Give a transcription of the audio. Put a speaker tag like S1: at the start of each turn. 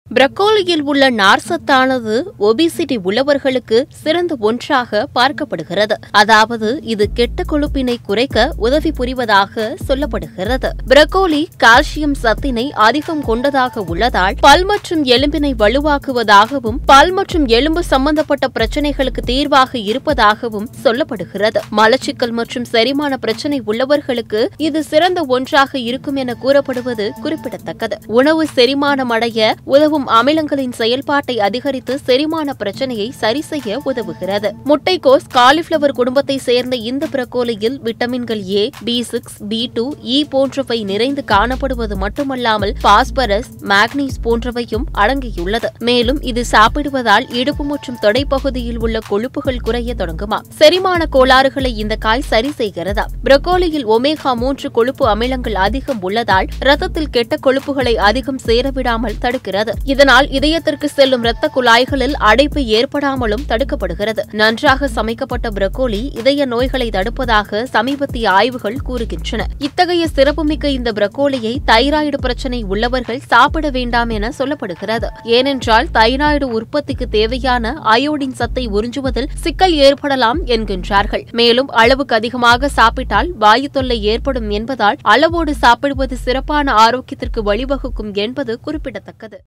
S1: பிரக்கோலியில் உள்ள நார்சத்தானது ஒபிசிட்டி உள்ளவர்களுக்கு சிறந்த ஒன்றாக பார்க்கப்படுகிறது அதாவது இது கெட்ட கொழுப்பினை குறைக்க உதவி புரிவதாக சொல்லப்படுகிறது பிரக்கோலி கால்சியம் சத்தினை அதிகம் கொண்டதாக உள்ளதால் பல் மற்றும் எலும்பினை வலுவாக்குவதாகவும் பல் மற்றும் எலும்பு சம்பந்தப்பட்ட பிரச்சனைகளுக்கு தீர்வாக இருப்பதாகவும் சொல்லப்படுகிறது மலச்சிக்கல் மற்றும் செரிமான பிரச்சனை உள்ளவர்களுக்கு இது சிறந்த ஒன்றாக இருக்கும் என கூறப்படுவது குறிப்பிடத்தக்கது உணவு செரிமானம் அடைய உதவும் அமிலங்களின் செயல்பாட்டை அதிகரித்து செரிமான பிரச்சனையை சரி செய்ய உதவுகிறது முட்டைக்கோஸ் காலிஃபிளவர் குடும்பத்தை சேர்ந்த இந்த பிரக்கோலியில் விட்டமின்கள் A B six B two E போன்றவை நிறைந்து காணப்படுவது மட்டுமல்லாமல் பாஸ்பரஸ் மாக்னீஸ் போன்றவையும் அடங்கியுள்ளது மேலும் இது சாப்பிடுவதால் இடுப்பு மற்றும் தொடைப்பகுதியில் உள்ள கொழுப்புகள் குறைய தொடங்குமா செரிமான கோளாறுகளை இந்த காய் சரி செய்கிறதா பிரக்கோலியில் ஒமேகா மூன்று கொழுப்பு அமிலங்கள் அதிகம் உள்ளதால் ரத்தத்தில் கெட்ட கொழுப்புகளை அதிகம் சேரவிடாமல் தடுக்கிறது இதனால் இதயத்திற்கு செல்லும் இரத்த குழாய்களில் அடைப்பு ஏற்படாமலும் தடுக்கப்படுகிறது நன்றாக சமைக்கப்பட்ட பிரக்கோலி இதய நோய்களை தடுப்பதாக சமீபத்திய ஆய்வுகள் கூறுகின்றன இத்தகைய சிறப்புமிக்க இந்த பிரக்கோலியை தைராய்டு பிரச்சனை உள்ளவர்கள் சாப்பிட வேண்டாம் என சொல்லப்படுகிறது ஏனென்றால் தைராய்டு உற்பத்திக்கு தேவையான அயோடின் சத்தை உறிஞ்சுவதில் சிக்கல் ஏற்படலாம் என்கின்றார்கள் மேலும் அளவுக்கு அதிகமாக சாப்பிட்டால் வாயு தொல்லை ஏற்படும் என்பதால் அளவோடு சாப்பிடுவது சிறப்பான ஆரோக்கியத்திற்கு வழிவகுக்கும் என்பது குறிப்பிடத்தக்கது